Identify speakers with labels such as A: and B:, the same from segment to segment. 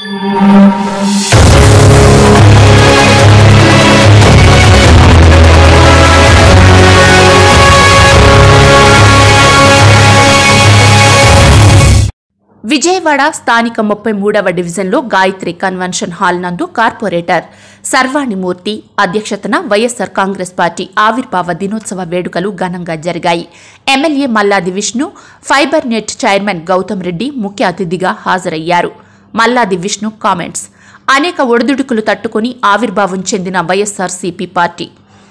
A: విజయవాడ స్థానిక ముప్పై మూడవ డివిజన్లో గాయత్రి కన్వెన్షన్ హాల్ నందు కార్పొరేటర్ సర్వాణిమూర్తి అధ్యక్షతన వైఎస్సార్ కాంగ్రెస్ పార్టీ ఆవిర్భావ దినోత్సవ వేడుకలు ఘనంగా జరిగాయి MLA Malladi Vishnu fibre net chairman Gautam Reddy ముఖ్య అతిథిగా హాజరయ్యారు మల్లాది విష్ణు కామెంట్స్ అనేక ఒడిదుడుకులు తట్టుకుని ఆవిర్భావం చెందిన వైఎస్సార్సీపీ పార్టీ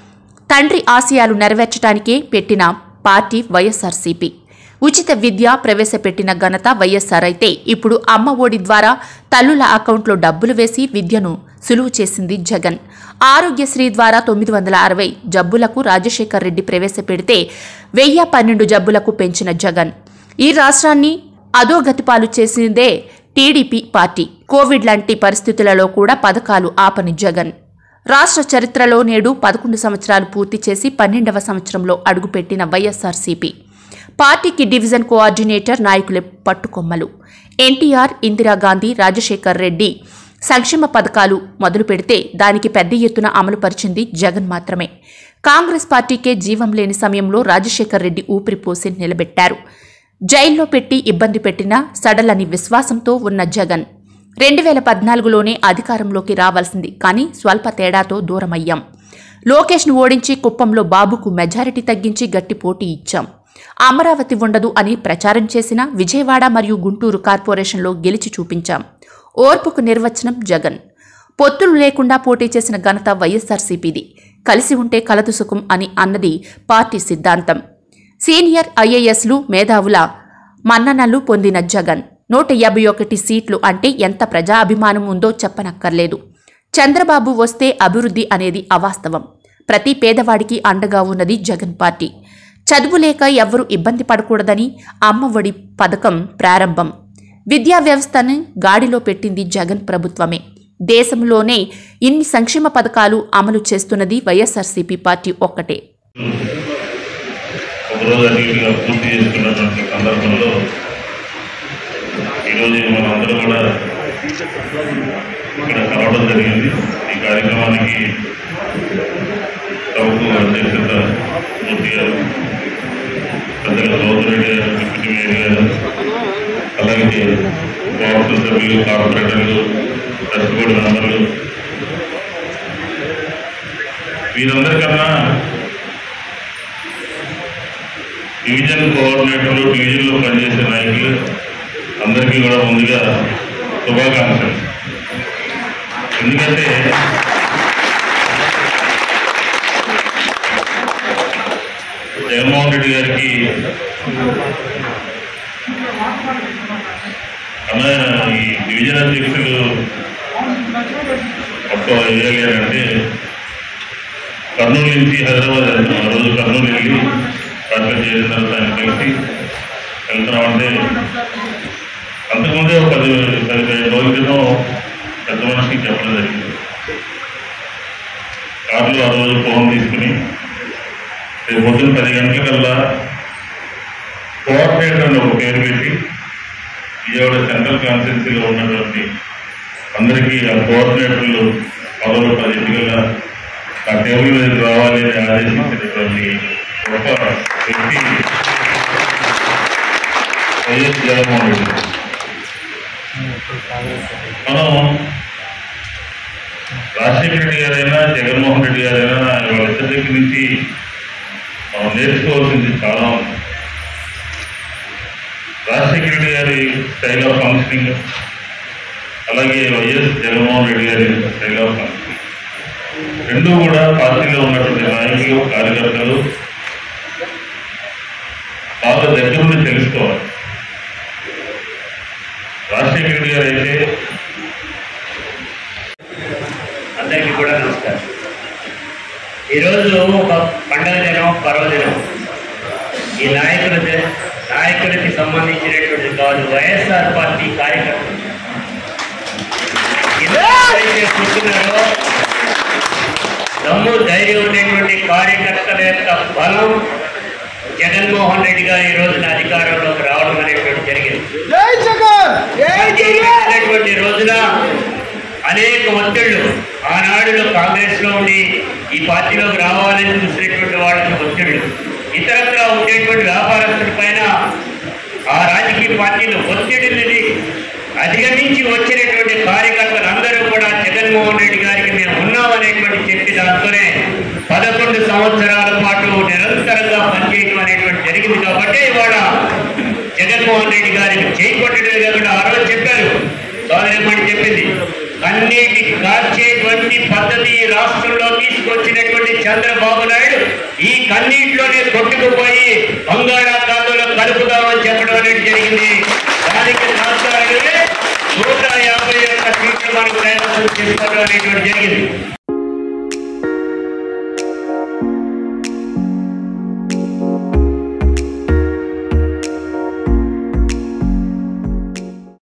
A: తండ్రి ఆశయాలు నెరవేర్చడానికే పెట్టిన పార్టీ వైఎస్ఆర్సీపీ ఉచిత విద్య ప్రవేశపెట్టిన ఘనత వైఎస్ఆర్ అయితే ఇప్పుడు అమ్మ ఒడి ద్వారా తల్లుల అకౌంట్లో డబ్బులు వేసి విద్యను సులువు చేసింది జగన్ ఆరోగ్యశ్రీ ద్వారా తొమ్మిది వందల అరవై జబ్బులకు రాజశేఖర్ రెడ్డి ప్రవేశపెడితే వెయ్యి పన్నెండు జబ్బులకు పెంచిన జగన్ ఈ రాష్ట్రాన్ని అధోగతిపాలు చేసిందే టీడీపీ పార్టీ కోవిడ్ లాంటి పరిస్థితులలో కూడా పథకాలు ఆపని జగన్ రాష్ట్ర చరిత్రలో నేడు పదకొండు సంవత్సరాలు పూర్తి చేసి పన్నెండవ సంవత్సరంలో అడుగుపెట్టిన వైఎస్ఆర్సీపీ పార్టీకి డివిజన్ కోఆర్డినేటర్ నాయకులే పట్టుకొమ్మలు ఎన్టీఆర్ ఇందిరాగాంధీ రాజశేఖర్ రెడ్డి సంక్షేమ పథకాలు మొదలు పెడితే దానికి పెద్ద ఎత్తున అమలుపరిచింది జగన్ మాత్రమే కాంగ్రెస్ పార్టీకే జీవం లేని సమయంలో రాజశేఖర్ రెడ్డి ఊపిరిపోసి నిలబెట్టారు జైల్లో పెట్టి ఇబ్బంది పెట్టిన సడలని విశ్వాసంతో ఉన్న జగన్ రెండు వేల పద్నాలుగులోనే అధికారంలోకి రావాల్సింది కానీ స్వల్ప తేడాతో దూరమయ్యాం లోకేష్ను ఓడించి కుప్పంలో బాబుకు మెజారిటీ తగ్గించి గట్టి పోటీ ఇచ్చాం అమరావతి ఉండదు అని ప్రచారం చేసిన విజయవాడ మరియు గుంటూరు కార్పొరేషన్లో గెలిచి చూపించాం ఓర్పుకు నిర్వచనం జగన్ పొత్తులు లేకుండా పోటీ చేసిన ఘనత వైఎస్ఆర్సీపీది కలిసి ఉంటే కలదు సుఖం అని అన్నది పార్టీ సిద్ధాంతం సీనియర్ ఐఏఎస్లు మేధావుల మన్ననలు పొందిన జగన్ నూట యాభై ఒకటి సీట్లు అంటే ఎంత ప్రజా అభిమానం ఉందో చెప్పనక్కర్లేదు చంద్రబాబు వస్తే అభివృద్ధి అనేది అవాస్తవం ప్రతి పేదవాడికి అండగా ఉన్నది జగన్ పార్టీ చదువు లేక ఎవ్వరూ ఇబ్బంది పడకూడదని అమ్మ ఒడి పథకం ప్రారంభం విద్యా వ్యవస్థను గాడిలో పెట్టింది జగన్ ప్రభుత్వమే దేశంలోనే ఇన్ని సంక్షేమ పథకాలు అమలు చేస్తున్నది వైఎస్ఆర్సీపీ పార్టీ ఒక్కటే
B: ఒకరోజు అటు ఇటుగా పూర్తి చేసుకున్నటువంటి సందర్భంలో ఈరోజు మనందరం కూడా ఇక్కడ కలవడం జరిగింది ఈ కార్యక్రమానికి సభకు అధ్యక్షత మూర్తి గారు పెద్దల సోదరుడి గారు డిప్యూటీ మేయర్ గారు అలాగే కౌన్సిల్ సభ్యులు కార్పొరేటర్లు ట్రస్ట్ బోర్డు మెంబర్లు వీరందరికన్నా డివిజన్ కోఆర్డినేటర్లు డివిజన్లో పనిచేసే నాయకులు అందరికీ కూడా ముందుగా శుభాకాంక్షలు ఎందుకంటే జగన్మోహన్ రెడ్డి గారికి అన్న ఈ డివిజన్ అధ్యక్షులు ఒక్క అంటే కర్నూలు నుంచి హైదరాబాద్ వెళ్తున్నాం ఆ రోజు కర్నూలు వెళ్ళి ప్రార్థన చేసిన తర్వాత ఆయన కలిసి వెళ్తున్నాం అంటే అంతకుముందే ఒక పది పది పదిహేను రోజుల క్రితం పెద్ద మనిషికి చెప్పడం జరిగింది కారులో ఆ రోజు ఫోన్ తీసుకుని రేపు పొద్దున్న పది గంటలకల్లా కోఆర్డినేటర్ అని ఒక పేరు పెట్టి విజయవాడ సెంట్రల్ కాన్స్టిట్యూన్సీలో ఉన్నటువంటి అందరికీ ఆ కోఆర్డినేటర్లు పదవులు పది ఎన్నికల్లా ఆ టేబుల్ మీద రావాలి అని ఆదేశించినటువంటి గొప్ప వ్యక్తి వైఎస్ జగన్మోహన్ రెడ్డి మనం రాజశేఖర రెడ్డి గారైనా జగన్మోహన్ రెడ్డి గారైనా వాళ్ళిద్దరి దగ్గర నుంచి మనం నేర్చుకోవాల్సింది చాలా ఉంది రాజశేఖర రెడ్డి గారి స్టైల్ ఆఫ్ ఫంక్షనింగ్ అలాగే వైఎస్ జగన్మోహన్ రెడ్డి గారి స్టైల్ ఆఫ్ ఫంక్షనింగ్ రెండు కూడా పార్టీలో ఉన్నటువంటి నాయకులు కార్యకర్తలు బాగా దగ్గర నుండి తెలుసుకోవాలి రాజశేఖర రెడ్డి గారు అయితే
C: అందరికీ కూడా నమస్కారం ఈరోజు ఒక పండగ దినం పర్వదినం ఈ నాయకుల ది- నాయకులకి సంబంధించినటువంటి కాదు వైఎస్ఆర్ పార్టీ కార్యకర్తలు ఎవరైతే కూర్చున్నారో దమ్ము ధైర్యం ఉండేటువంటి కార్యకర్తల యొక్క బలం జగన్మోహన్ రెడ్డి గారు ఈ రోజున అధికారంలోకి రావడం అనేటువంటి జరిగింది
D: జై జగన్ జై జగన్
C: అనేటువంటి రోజున అనేక ఒత్తిళ్లు ఆనాడులో కాంగ్రెస్ లో ఉండి ఈ పార్టీలోకి రావాలని చూసినటువంటి వాళ్ళకి ఒత్తిళ్లు ఇతరత్ర ఉండేటువంటి వ్యాపారస్తుల పైన ఆ రాజకీయ పార్టీల ఒత్తిడిని అధిగమించి వచ్చినటువంటి కార్యకర్తలందరూ కూడా జగన్మోహన్ రెడ్డి గారికి మేము ఉన్నామనేటువంటి చెప్పి దాంతోనే పదకొండు సంవత్సరాల పాటు నిరంతరంగా పనిచేయడం అనేటువంటి జరిగింది కాబట్టి ఇవాళ జగన్మోహన్ రెడ్డి గారికి చేయకొట్టడమే కాకుండా ఆ రోజు చెప్పారు సోదరిమణి చెప్పింది అన్నిటి కార్చేటువంటి పద్ధతి ఈ రాష్ట్రంలో తీసుకొచ్చినటువంటి చంద్రబాబు నాయుడు ఈ కన్నీటిలోనే కొట్టుకుపోయి బంగాళాఖాతంలో కలుపుదామని చెప్పడం అనేది జరిగింది దానికి సాధారణమే నూట యాభై ఒక్క సీట్లు మనకు కైవసం చేసుకోవడం అనేటువంటి జరిగింది